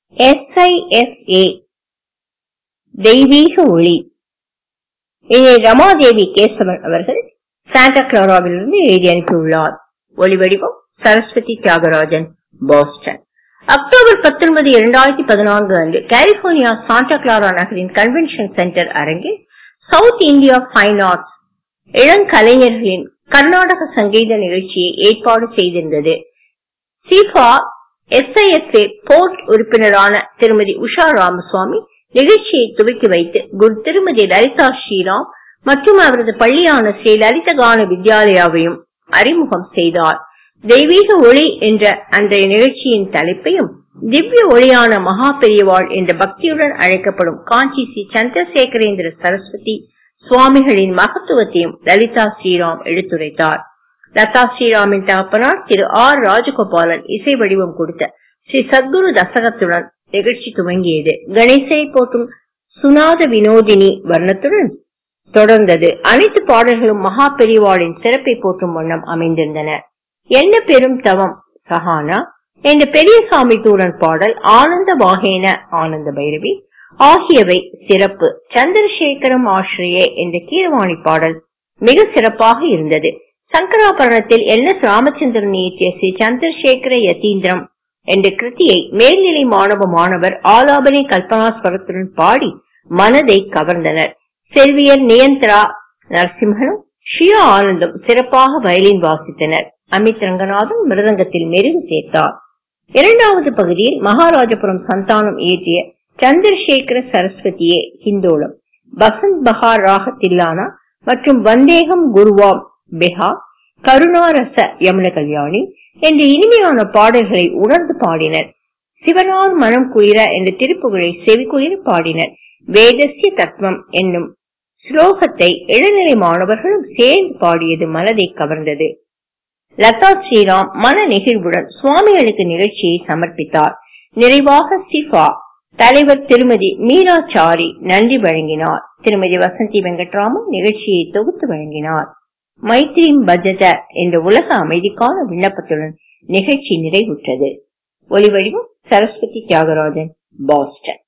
எஸ்ஐஎஸ்ஏ தெய்வீக ஒளி இதை ரமாதேவி கேசவன் அவர்கள் சாண்டா கிளாராவிலிருந்து எழுதி அனுப்பியுள்ளார் ஒளிவடிவம் சரஸ்வதி தியாகராஜன் பாஸ்டன் அக்டோபர் பத்தொன்பது இரண்டாயிரத்தி பதினான்கு அன்று கலிபோர்னியா சாண்டா கிளாரா நகரின் கன்வென்ஷன் சென்டர் அரங்கில் சவுத் இந்தியா ஃபைன் ஆர்ட்ஸ் இளங்கலைஞர்களின் கர்நாடக சங்கீத நிகழ்ச்சியை ஏற்பாடு செய்திருந்தது சிபா எஸ்ஐஎஸ்ஏ போர்ட் உறுப்பினரான திருமதி உஷா ராமசுவாமி நிகழ்ச்சியை துவக்கி வைத்து குரு திருமதி லலிதா ஸ்ரீராம் மற்றும் அவரது பள்ளியான ஸ்ரீ லலித கான வித்யாலயாவையும் அறிமுகம் செய்தார் தெய்வீக ஒளி என்ற அன்றைய நிகழ்ச்சியின் தலைப்பையும் திவ்ய ஒளியான மகா பெரியவாள் என்ற பக்தியுடன் அழைக்கப்படும் காஞ்சி ஸ்ரீ சந்திரசேகரேந்திர சரஸ்வதி சுவாமிகளின் மகத்துவத்தையும் லலிதா ஸ்ரீராம் எடுத்துரைத்தார் லதா ஸ்ரீராமின் தகப்பனார் திரு ஆர் ராஜகோபாலன் இசை வடிவம் கொடுத்த ஸ்ரீ சத்குரு தசகத்துடன் நிகழ்ச்சி துவங்கியது கணேசை போட்டும் சுனாத வினோதினி வர்ணத்துடன் தொடர்ந்தது அனைத்து பாடல்களும் மகா பெரியவாளின் சிறப்பை போற்றும் வண்ணம் அமைந்திருந்தன என்ன பெரும் தவம் சஹானா என்ற பெரியசாமி தூரன் பாடல் ஆனந்த வாகேன ஆனந்த பைரவி ஆகியவை சிறப்பு சந்திரசேகரம் ஆசிரியே என்ற கீரவாணி பாடல் மிக சிறப்பாக இருந்தது சங்கராபரணத்தில் என் எஸ் ராமச்சந்திரன் இயற்றிய ஸ்ரீ சந்திரசேகர யதீந்திரம் என்ற கிருதியை மேல்நிலை மாணவ மாணவர் ஆலாபனி கல்பனாஸ்வரத்துடன் பாடி மனதை கவர்ந்தனர் செல்வியர் நியந்திரா நரசிம்ஹனும் ஷியா ஆனந்தும் சிறப்பாக வயலின் வாசித்தனர் அமித் ரங்கநாதன் மிருதங்கத்தில் மெருகு சேர்த்தார் இரண்டாவது பகுதியில் மகாராஜபுரம் சந்தானம் இயற்றிய சந்திரசேகர சரஸ்வதியே ஹிந்தோளம் பசந்த் பஹார் ராக தில்லானா மற்றும் வந்தேகம் குருவாம் பெஹா கருணாரச யமுன கல்யாணி என்ற இனிமையான பாடல்களை உணர்ந்து பாடினர் சிவனார் மனம் குளிர என்ற திருப்புகழை செவிக்குளிர பாடினர் வேதசிய தத்துவம் என்னும் ஸ்லோகத்தை இளநிலை மாணவர்களும் சேர்ந்து பாடியது மனதை கவர்ந்தது லதா ஸ்ரீராம் மன நெகிழ்வுடன் சுவாமிகளுக்கு நிகழ்ச்சியை சமர்ப்பித்தார் நிறைவாக சிஃபா தலைவர் திருமதி மீராச்சாரி நன்றி வழங்கினார் திருமதி வசந்தி வெங்கட்ராமன் நிகழ்ச்சியை தொகுத்து வழங்கினார் மைத்ரீம் பஜத என்ற உலக அமைதிக்கான விண்ணப்பத்துடன் நிகழ்ச்சி நிறைவுற்றது ஒளிவடிவம் சரஸ்வதி தியாகராஜன் பாஸ்டன்